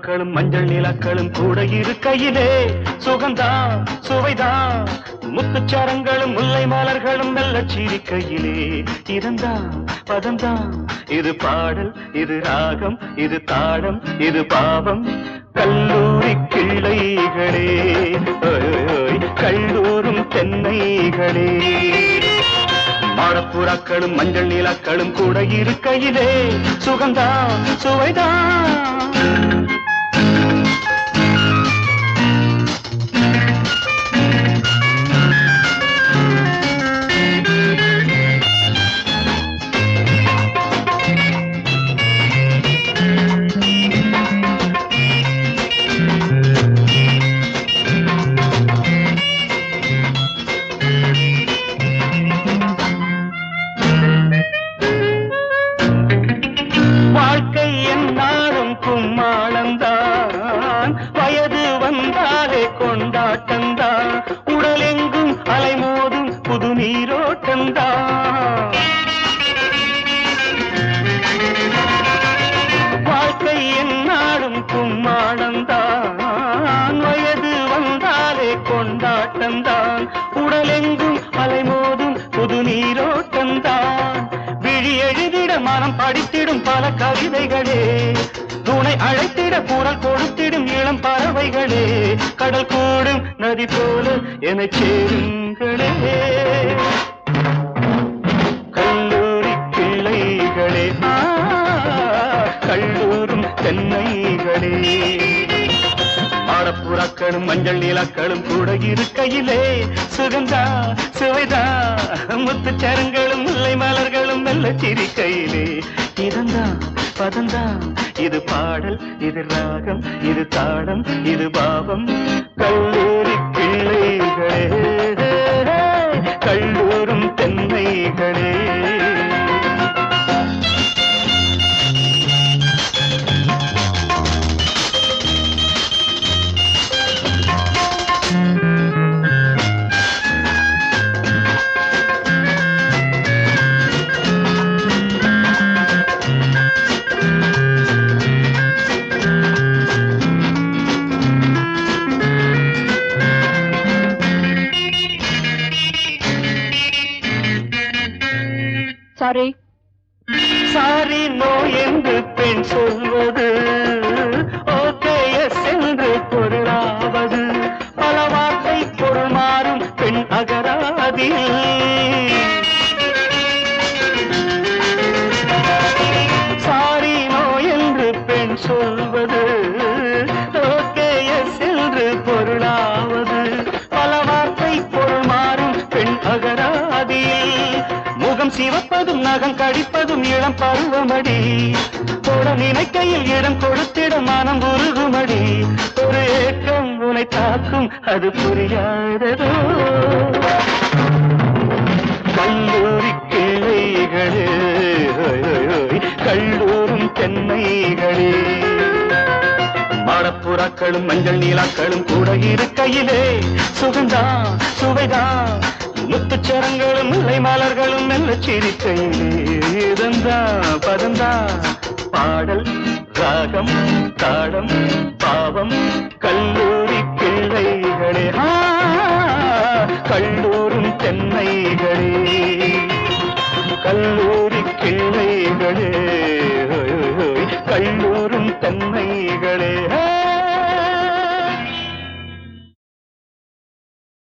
புறாக்களும் மஞ்சள் நிலக்களும் கூட இருக்கையிலே சுகந்தான் சுவைதான் முத்துச்சரங்களும் முல்லை மலர்களும் மெல்ல சிரிக்கையிலே இதந்தான் பதந்தான் இது பாடல் இது ராகம் இது தாளம் இது பாவம் கல்லூரி கிள்ளைகளே ஓய், ஓய், ஓய், கல்லூரும் தென்னைகளே மாடப்புறாக்களும் மஞ்சள் நிலக்களும் கூட இருக்கையிலே சுகந்தான் சுவைதான் வாழ்க்கை என்னாலும் கும்மாளந்தான் வயது வந்தாலே கொண்டாட்டந்தான் உடலெங்கும் அலைமோதும் புது நீரோட்டந்தான் வாழ்க்கை என்னாலும் கும்மாளந்தான் வயது வந்தாலே கொண்டாட்டந்தான் உடலெங்கும் அலைமோதும் புது நீரோட்டந்தான் விழி எழுதிட மனம் படித்திடும் பல கவிதைகளே துணை அழைத்திட குரல் கொடுத்திடும் இளம் பறவைகளே கடல் கூடும் நதி போல என சேருங்களே கல்லூரி பிள்ளைகளே ஆ, கல்லூரும் தென்னைகளே மாடப்புறாக்களும் மஞ்சள் நிலக்களும் கூட இருக்கையிலே சுகந்தா சுவைதா முத்துச்சரங்களும் முல்லை மலர்களும் மெல்ல சிரிக்கையிலே இதந்தா பதந்தா இது பாடல் இது ராகம் இது தாளம் இது பாவம் கல்லூரி பிள்ளைகளே கல்லூரும் தென்னைகளே சாரி சாரி நோ என்று பெண் சொல்வது ஓகே எஸ் என்று பொருளாவது பல வார்த்தை பொருள் மாறும் பெண் அகராதி சாரி நோ என்று பெண் சொல்வது ஓகே எஸ் என்று பொருளாவது பல வார்த்தை பொருள் மாறும் பெண் அகராதியில் முகம் சிவப்பதும் நகம் கடிப்பதும் இளம் பருவமடி தொட நினைக்கையில் இடம் கொடுத்திட மனம் உருகுமடி ஒரு ஏக்கம் உனை தாக்கும் அது புரியாததோ கல்லூரி கிளைகளே ஓய், ஓய், ஓய், கல்லூரும் தென்னைகளே மாடப்புறாக்களும் மஞ்சள் நீலாக்களும் கூட இருக்கையிலே சுகந்தா சுவைதா முத்துச்சரங்களும் முல்லை மலர்களும் மெல்ல சிரிக்கையிலே இதந்தா பதந்தா பாடல் ராகம் தாளம் பாவம் கல்லூரி பிள்ளைகளே ஆ, கல்லூரும் தென்னைகளே கல்லூரி கிள்ளைகளே ஓய், ஓய், ஓய், கல்லூரி